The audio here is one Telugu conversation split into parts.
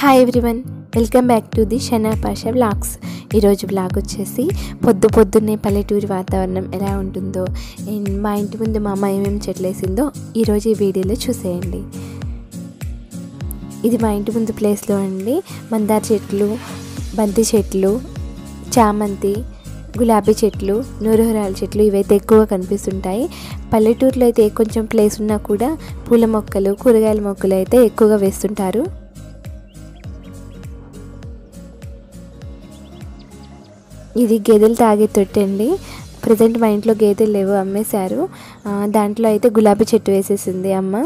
hi everyone welcome back to the Shana Pasha vlogs ఈరోజు బ్లాగ్ వచ్చేసి పొద్దు పొద్దున్నే పల్లెటూరి వాతావరణం ఎలా ఉంటుందో అండ్ మా ఇంటి ముందు మా అమ్మ ఏమేమి చెట్లు వేసిందో ఈరోజు ఈ వీడియోలో చూసేయండి ఇది మా ఇంటి ముందు ప్లేస్లో అండి మందార చెట్లు బంతి చెట్లు చామంతి గులాబీ చెట్లు నూరుహరాల చెట్లు ఇవైతే ఎక్కువగా కనిపిస్తుంటాయి పల్లెటూరులో అయితే కొంచెం ప్లేస్ ఉన్నా కూడా పూల మొక్కలు కూరగాయల మొక్కలు అయితే ఎక్కువగా వేస్తుంటారు ఇది గేదెలు తాగే తొట్టి అండి ప్రజెంట్ మా ఇంట్లో గేదెలు లేవు అమ్మేశారు ఆ, దాంట్లో అయితే గులాబీ చెట్టు వేసేసింది అమ్మ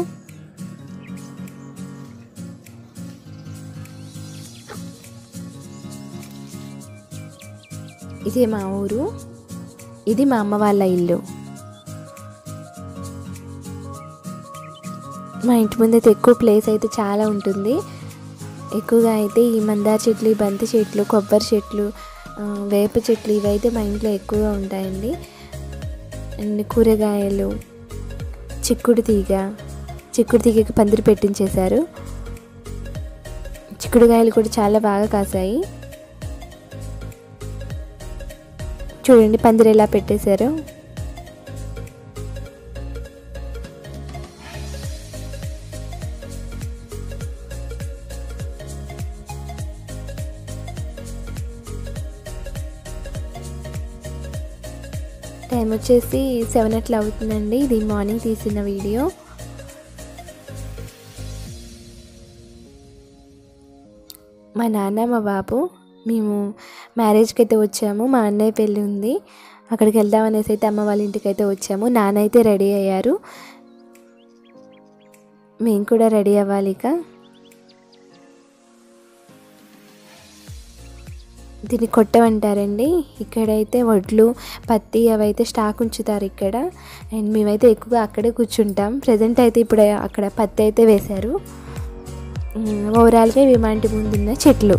ఇదే మా ఊరు ఇది మా అమ్మ వాళ్ళ ఇల్లు మా ఇంటి ముందు అయితే ఎక్కువ ప్లేస్ అయితే చాలా ఉంటుంది ఎక్కువగా అయితే ఈ మందార చెట్లు ఈ బంతి చెట్లు కొబ్బరి చెట్లు ఆ, వేప చెట్లు ఇవైతే మా ఇంట్లో ఎక్కువగా ఉంటాయండి అండ్ కూరగాయలు చిక్కుడు తీగ చిక్కుడు తీగకి పందిరి పెట్టించేశారు చిక్కుడుకాయలు కూడా చాలా బాగా కాసాయి చూడండి పందిరి ఎలా పెట్టేశారు టైం వచ్చేసి సెవెన్ అట్లా అవుతుందండి ఇది మార్నింగ్ తీసిన వీడియో మా నాన్న మా బాబు మేము మ్యారేజ్కి అయితే వచ్చాము మా అన్నయ్య పెళ్ళి ఉంది అక్కడికి వెళ్దాం అనేసి అయితే అమ్మ వాళ్ళ ఇంటికి అయితే వచ్చాము నాన్న అయితే రెడీ అయ్యారు మేము కూడా రెడీ అవ్వాలి ఇక దీన్ని కొట్టమంటారండి ఇక్కడైతే వడ్లు పత్తి అవైతే స్టాక్ ఉంచుతారు ఇక్కడ అండ్ మేమైతే ఎక్కువగా అక్కడే కూర్చుంటాం ప్రజెంట్ అయితే ఇప్పుడు అక్కడ పత్తి అయితే వేశారు ఓవరాల్గా ఇవి మా ఇంటి ముందు ఉన్న చెట్లు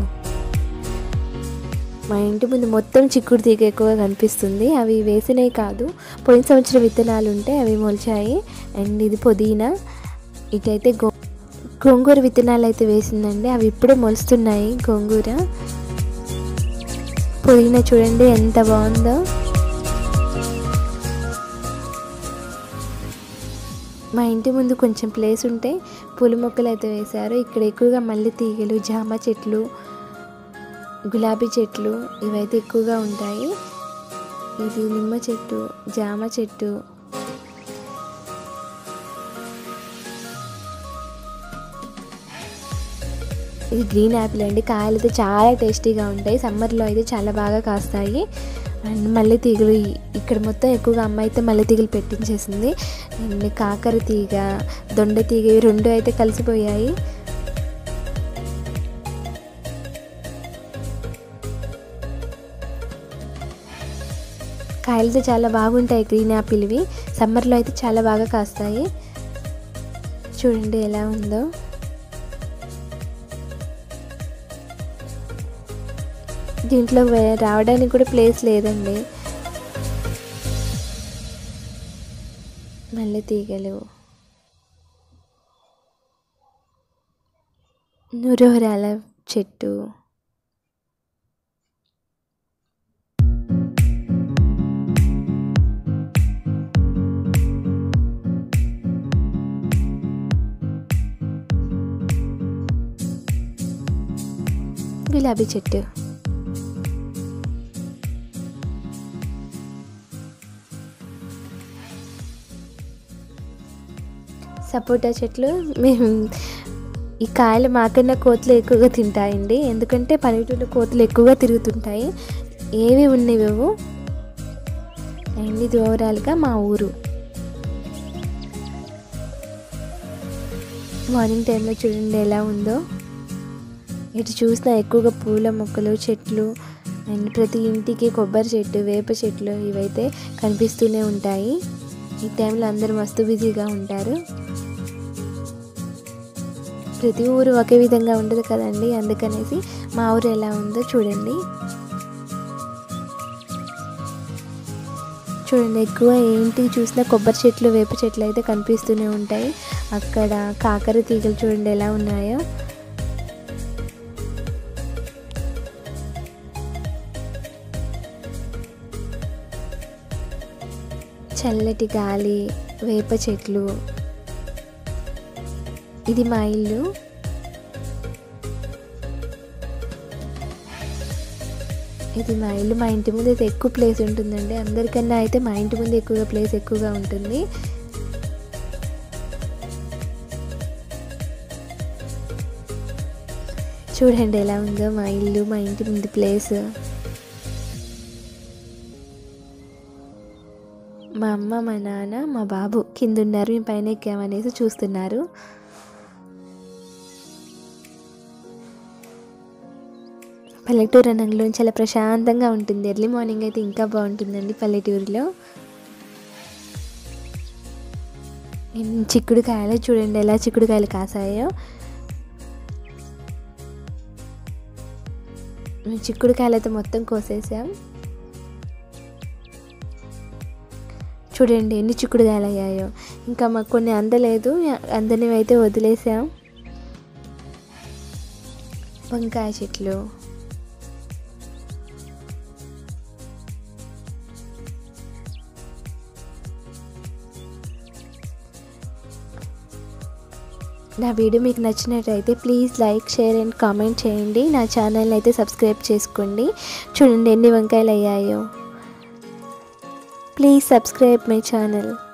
మా ఇంటి ముందు మొత్తం చిక్కుడు తీగ ఎక్కువగా కనిపిస్తుంది అవి వేసినవి కాదు పోయిన సంవత్సరం విత్తనాలు ఉంటే అవి మొలిచాయి అండ్ ఇది పుదీనా ఇటైతే గో గోంగూర విత్తనాలు అయితే వేసిందండి అవి ఇప్పుడే మొలుస్తున్నాయి గోంగూర పుదీనా చూడండి ఎంత బాగుందో మా ఇంటి ముందు కొంచెం ప్లేస్ ఉంటే పూల మొక్కలు అయితే వేశారు ఇక్కడ ఎక్కువగా మల్లె తీగలు జామ చెట్లు గులాబీ చెట్లు ఇవైతే ఎక్కువగా ఉంటాయి ఇది నిమ్మ చెట్టు జామ చెట్టు ఇది గ్రీన్ యాపిల్ అండి కాయలు అయితే చాలా టేస్టీగా ఉంటాయి సమ్మర్లో అయితే చాలా బాగా కాస్తాయి అండ్ మల్లె తీగలు ఈ- ఇక్కడ మొత్తం ఎక్కువగా అమ్మ అయితే మల్లె తీగలు పెట్టించేసింది అండ్ కాకర తీగ దొండ తీగ ఇవి రెండు అయితే కలిసిపోయాయి కాయలతో చాలా బాగుంటాయి గ్రీన్ యాపిల్ ఇవి సమ్మర్లో అయితే చాలా బాగా కాస్తాయి చూడండి ఎలా ఉందో దీంట్లో వే- రావడానికి కూడా ప్లేస్ లేదండి మల్లె తీగలు నురోహరాల చెట్టు గులాబీ చెట్టు సపోటా చెట్లు మేము ఈ కాయలు మాకన్నా కోతులు ఎక్కువగా తింటాయండి ఎందుకంటే పల్లెటూరులో కోతులు ఎక్కువగా తిరుగుతుంటాయి ఏవి ఉన్నవేవో అండ్ ఇది ఓవరాల్గా మా ఊరు మార్నింగ్ టైంలో చూడండి ఎలా ఉందో ఇటు చూసినా ఎక్కువగా పూల మొక్కలు చెట్లు అండ్ ప్రతి ఇంటికి కొబ్బరి చెట్టు వేప చెట్లు ఇవైతే కనిపిస్తూనే ఉంటాయి ఈ టైంలో అందరూ మస్తు బిజీగా ఉంటారు ప్రతి ఊరు ఒకే విధంగా ఉండదు కదండి అందుకనేసి మా ఊరు ఎలా ఉందో చూడండి చూడండి ఎక్కువ ఏంటి చూసినా కొబ్బరి చెట్లు వేప చెట్లు అయితే కనిపిస్తూనే ఉంటాయి అక్కడ కాకర తీగలు చూడండి ఎలా ఉన్నాయో చల్లటి గాలి వేప చెట్లు ఇది మా ఇల్లు ఇది మా ఇల్లు మా ఇంటి ముందు అయితే ఎక్కువ ప్లేస్ ఉంటుందండి అందరికన్నా అయితే మా ఇంటి ముందు ఎక్కువగా ప్లేస్ ఎక్కువగా ఉంటుంది చూడండి ఎలా ఉందో మా ఇల్లు మా ఇంటి ముందు ప్లేస్ మా అమ్మ మా నాన్న మా బాబు కింద ఉన్నారు మేము పైన ఎక్కామనేసి చూస్తున్నారు పల్లెటూరు అనంలో చాలా ప్రశాంతంగా ఉంటుంది ఎర్లీ మార్నింగ్ అయితే ఇంకా బాగుంటుందండి పల్లెటూరులో ఎన్ని చిక్కుడుకాయలు చూడండి ఎలా చిక్కుడుకాయలు కాసాయో మేము చిక్కుడుకాయలతో మొత్తం కోసేసాం చూడండి ఎన్ని చిక్కుడుకాయలు అయ్యాయో ఇంకా మాకు కొన్ని అందలేదు అందనివి అయితే వదిలేసాం వంకాయ చెట్లు నా వీడియో మీకు నచ్చినట్టయితే please like share and comment చేయండి నా ఛానల్ని అయితే సబ్స్క్రైబ్ చేసుకోండి చూడండి ఎన్ని వంకాయలు అయ్యాయో ప్లీజ్ సబ్స్క్రైబ్ మై ఛానల్